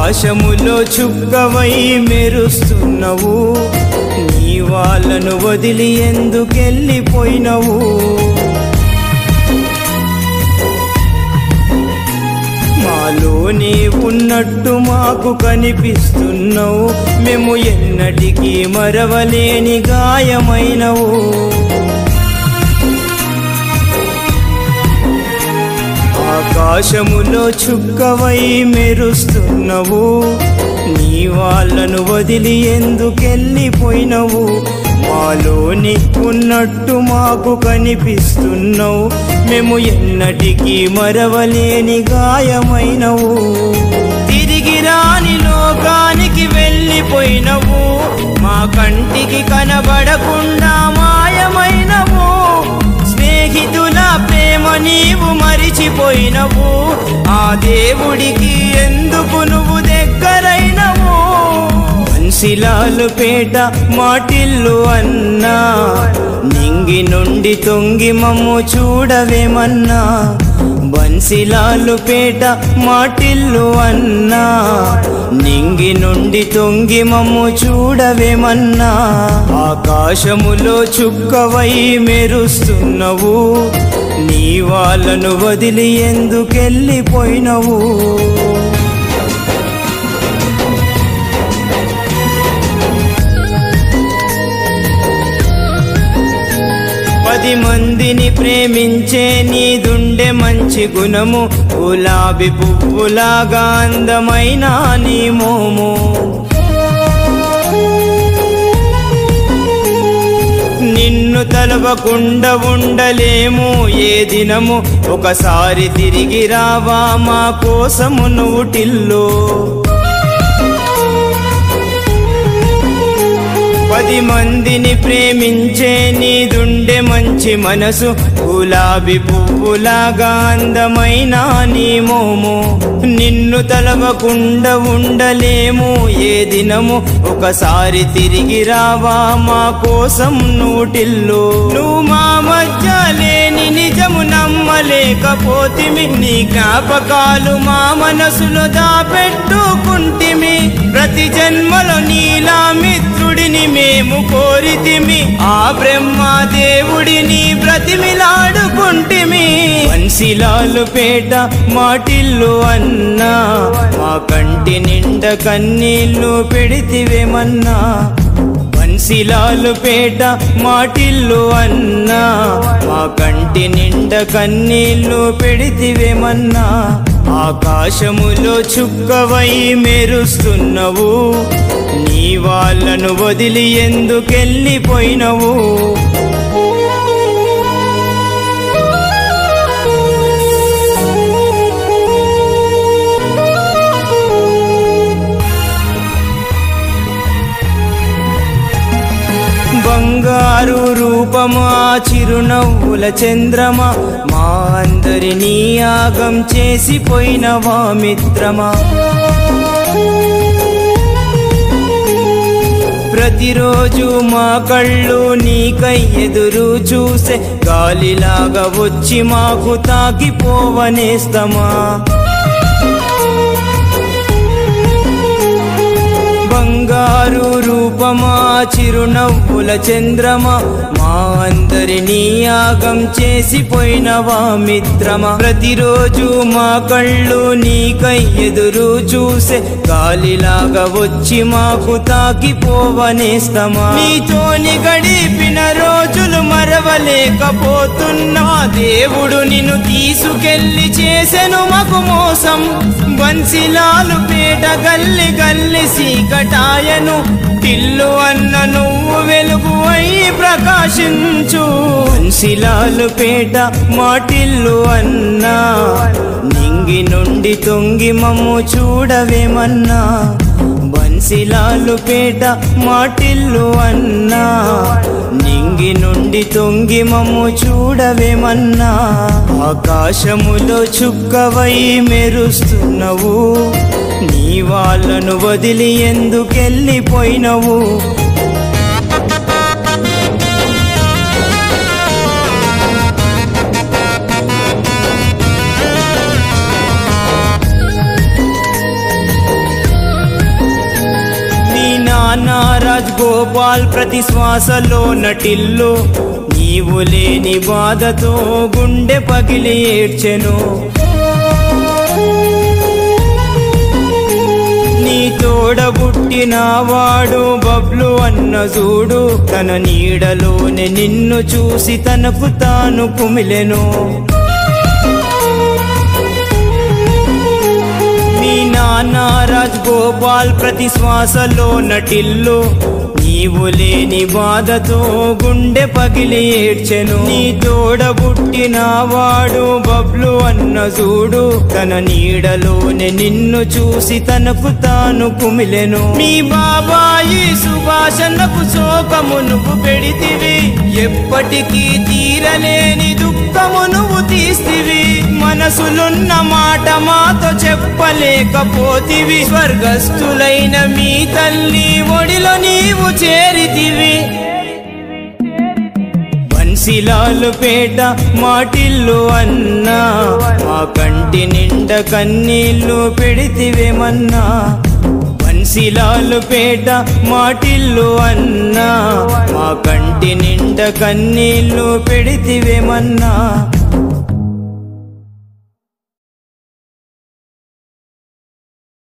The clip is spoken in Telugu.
ఆకాశములో చుక్కవై మెరుస్తున్నవు నీ వాళ్ళను వదిలి ఎందుకెళ్ళిపోయినవు మాలోనే ఉన్నట్టు మాకు కనిపిస్తున్నావు మేము ఎన్నటికీ మరవలేని గాయమైనవు ఆకాశములో చుక్కవై మెరుస్తున్నవు నీ వాళ్ళను వదిలి ఎందుకెళ్ళిపోయినవు మాలోని ఉన్నట్టు మాకు కనిపిస్తున్నావు మేము ఎన్నటికీ మరవలేని గాయమైనవు తిరిగి రాని లోకానికి వెళ్ళిపోయినవు మా కంటికి కనబడకుండా మాయమైనవు స్నేహితుల ప్రేమ నీవు మరిచిపోయినవు ఆ దేవుడికి ఎందుకు నువ్వు దగ్గరైనవు మన్సిలాలు పేట మాటిల్లు అన్నా నింగి నుండి తొంగి మమ్ము చూడవేమన్నా బన్సిలాలు పేట మాటిల్లు అన్నా నింగి నుండి తొంగి మమ్ము చూడవేమన్నా ఆకాశములో చుక్కవై మెరుస్తున్నవు నీ వాళ్ళను వదిలి ఎందుకెళ్ళిపోయినవు పది మందిని ప్రేమించే నీదుండే మంచి గుణము గులాబీ పువ్వులాగా అందమైన నీ మోము నిన్ను తలవకుండా ఉండలేము ఏ దినము ఒకసారి తిరిగి రావా మా కోసము నువ్వు టిల్లు పది మందిని ప్రేమించే నీదుండే మంచి మనసు గులాబీ పువ్వులాగా అందమైన నీ మోము నిన్ను తలవకుండా ఉండలేము ఏ దినము ఒకసారి తిరిగి రావా మా కోసం నూటిల్లు నువ్వు మా మధ్య లేని నిజము నమ్మలేకపోతిమి నీ జ్ఞాపకాలు మా మనసులో దాపెట్టుకుంటిమి ప్రతి జన్మలో నీలా మిత్రుడిని మేము కోరితిమి ఆ బ్రహ్మ దేవుడిని బ్రతిమిలాడుకుంటిమి వన్సిలాలు పేట మాటిల్లు అన్నా మా కంటి నిండ కన్నీళ్లు పెడితివేమన్నా వన్సిలాలు పేట మాటిల్లు అన్నా మా కంటి నిండ కన్నీళ్లు పెడితివేమన్నా ఆకాశములో చుక్కవై మెరుస్తున్నవు నీ వాళ్ళను వదిలి ఎందుకెళ్ళిపోయినవు బంగారు రూపమా చిరునవ్వుల చంద్రమా మా అందరినీ యాగం చేసిపోయినవా మిత్రమా ప్రతిరోజు మా కళ్ళు నీకై ఎదురు చూసే గాలిలాగా వచ్చి మాకు తాకిపోవనేస్తమా బంగారు రూపమా చిరునవ్వుల చంద్రమా మా అందరినీ యాగం చేసిపోయినవా మిత్రమా ప్రతిరోజు మా కళ్ళు నీకై ఎదురు చూసే గాలిలాగా వచ్చి మాకు తాకిపోవనేస్తమా నీతోని గడిపిన రోజులు మరవలేకపోతున్నా దేవుడు నిన్ను తీసుకెళ్లి చేసెను మాకు మోసం బన్సిలాలు పేట గల్లి గల్లి సీకటాయను ఇల్లు అన్న నువ్వు వెలుగు అయి ప్రకాశించు బన్సిలాలు పేట మాటిల్లు అన్నా నింగి నుండి తొంగి మమ్ము చూడవేమన్నా బన్సిలాలు పేట మాటిల్లు అన్నా నింగి నుండి తొంగి మమ్ము చూడవేమన్నా ఆకాశములో చుక్కవై మెరుస్తున్నవు నీ వాళ్ళను వదిలి ఎందుకెళ్ళిపోయినవు రాజ్ గోపాల్ ప్రతి శ్వాసలో నటిల్లు నీవు లేని బాధతో గుండె పగిలి ఏడ్చెను నీ తోడబుట్టిన వాడు బబ్లు అన్న చూడు తన నీడలోనే నిన్ను చూసి తనకు తాను కుమిలెను మీ నాన్న రాజ్ గోపాల్ ప్రతి శ్వాసలో నటిల్లు నీవు లేని బాధతో గుండె పగిలి ఏడ్చెను నీ తోడబుట్టిన వాడు బబ్లు అన్న చూడు తన నీడలోనే నిన్ను చూసి తనకు తాను కుమిలెను మీ బాబాయి సుభాషణకు శోకము నువ్వు పెడితివి ఎప్పటికీ తీరలేని దుఃఖము నువ్వు తీస్తివి మనసులున్న మాట మాతో చెప్పలేకపోతివి స్వర్గస్థులైన మీ తల్లి ఒడిలో నీవు చేరితివి బన్సిలాలు పేట మాటిల్లు అన్నా మా కంటి నిండ కన్నీళ్లు పెడితివేమన్నా బన్సిలాలు పేట మాటిల్లు అన్నా మా కంటి నిండ కన్నీళ్లు పెడితివేమన్నా